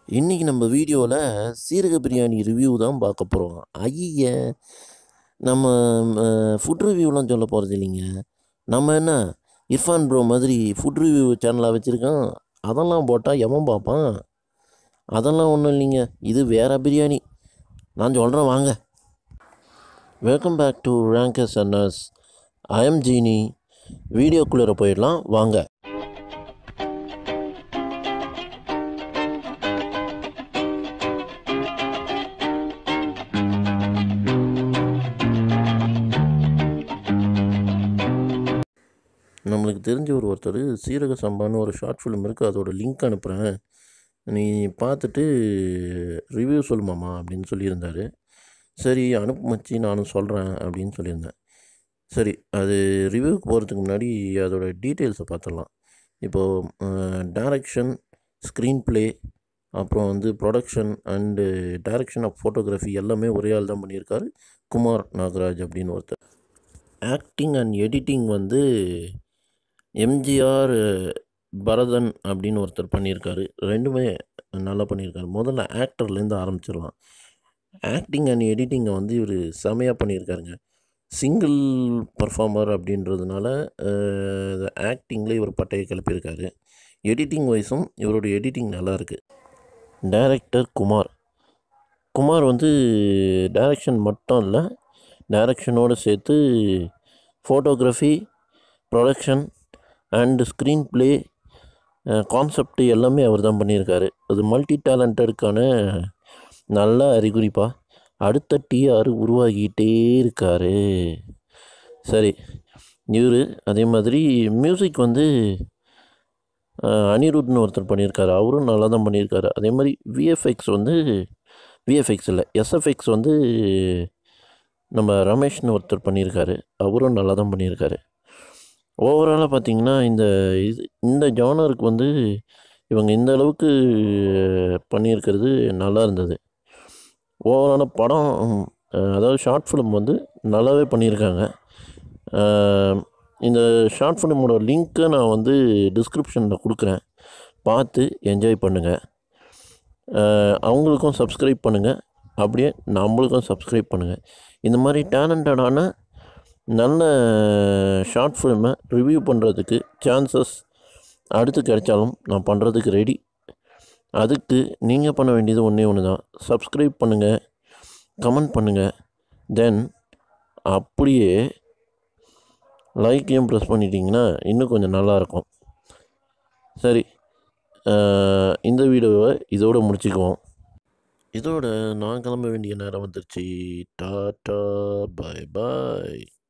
இன்றைக்கி நம்ம வீடியோவில் சீரக பிரியாணி ரிவ்யூ தான் பார்க்க போகிறோம் ஐய நம்ம ஃபுட் ரிவ்யூலாம் சொல்ல போகிறது இல்லைங்க நம்ம என்ன இர்ஃபான் ப்ரோ மாதிரி ஃபுட் ரிவ்யூ சேனலாக வச்சுருக்கோம் அதெல்லாம் போட்டால் எவன் பார்ப்பான் அதெல்லாம் ஒன்றும் இல்லைங்க இது வேறு பிரியாணி நான் சொல்கிறேன் வாங்க வெல்கம் பேக் டு ரேங்கஸ் அன்னர்ஸ் ஐ எம் ஜீனி வீடியோக்குள்ளே போயிடலாம் வாங்க நம்மளுக்கு தெரிஞ்ச ஒரு ஒருத்தர் சீரக சம்பான்னு ஒரு ஷார்ட் ஃபிலிம் இருக்குது அதோட லிங்க் அனுப்புகிறேன் நீ பார்த்துட்டு ரிவ்யூ சொல்லுமாம்மா அப்படின்னு சொல்லியிருந்தார் சரி அனுப்பு மச்சி நானும் சொல்கிறேன் அப்படின்னு சொல்லியிருந்தேன் சரி அது ரிவ்யூக்கு போகிறதுக்கு முன்னாடி அதோட டீட்டெயில்ஸை பார்த்துடலாம் இப்போது டைரக்ஷன் ஸ்க்ரீன் ப்ளே அப்புறம் வந்து production and direction of photography எல்லாமே ஒரே ஆள் தான் பண்ணியிருக்காரு குமார் நாகராஜ் அப்படின்னு ஒருத்தர் ஆக்டிங் அண்ட் எடிட்டிங் வந்து எம்ஜிஆர் பரதன் அப்படின்னு ஒருத்தர் பண்ணியிருக்காரு ரெண்டுமே நல்லா பண்ணியிருக்காரு முதல்ல ஆக்டர்லேருந்து ஆரம்பிச்சிடலாம் ஆக்டிங் அண்ட் எடிட்டிங்கை வந்து இவர் செமையாக பண்ணியிருக்காருங்க சிங்கிள் பர்ஃபார்மர் அப்படின்றதுனால ஆக்டிங்கில் இவர் பட்டையை கிளப்பியிருக்காரு எடிட்டிங் வைஸும் இவருடைய எடிட்டிங் நல்லா இருக்குது டைரக்டர் குமார் குமார் வந்து டைரக்ஷன் மட்டும் இல்லை டைரக்ஷனோடு சேர்த்து photography production and screen play concept எல்லாமே அவர் தான் பண்ணியிருக்காரு அது மல்டி டேலண்டடுக்கான நல்ல அறிகுறிப்பா அடுத்த டிஆர் உருவாகிட்டே இருக்கார் சரி இவர் அதே மாதிரி மியூசிக் வந்து அனிருத்னு ஒருத்தர் பண்ணியிருக்காரு அவரும் நல்லா தான் பண்ணியிருக்காரு அதே மாதிரி விஎஃப்எக்ஸ் வந்து விஎஃப்எக்ஸ் இல்லை எஸ்எஃப்எக்ஸ் வந்து நம்ம ரமேஷ்னு ஒருத்தர் பண்ணியிருக்காரு அவரும் நல்லா தான் பண்ணியிருக்காரு ஓவராலாக பார்த்திங்கன்னா இந்த இது இந்த ஜானருக்கு வந்து இவங்க இந்த அளவுக்கு பண்ணியிருக்கிறது நல்லா இருந்தது ஓவராலாக படம் அதாவது ஷார்ட் ஃபிலிம் வந்து நல்லாவே பண்ணியிருக்காங்க இந்த ஷார்ட் ஃபிலிமோட லிங்க்கை நான் வந்து டிஸ்கிரிப்ஷனில் கொடுக்குறேன் பார்த்து என்ஜாய் பண்ணுங்கள் அவங்களுக்கும் சப்ஸ்கிரைப் பண்ணுங்கள் அப்படியே நம்மளுக்கும் சப்ஸ்கிரைப் பண்ணுங்கள் இந்த மாதிரி டேலண்டடான நல்ல ஷார்ட் ஃபிலிமை ரிவ்யூ பண்ணுறதுக்கு சான்சஸ் அடுத்து கிடைச்சாலும் நான் பண்ணுறதுக்கு ரெடி அதுக்கு நீங்கள் பண்ண வேண்டியது ஒன்றே ஒன்று தான் சப்ஸ்கிரைப் பண்ணுங்கள் கமெண்ட் பண்ணுங்கள் தென் அப்படியே லைக்கையும் ப்ரெஸ் பண்ணிட்டீங்கன்னா இன்னும் கொஞ்சம் நல்லாயிருக்கும் சரி இந்த வீடியோவை இதோடு முடிச்சுக்குவோம் இதோட நான் கிளம்ப வேண்டிய நேரம் வந்துருச்சு டாட்டா பாய் பாய்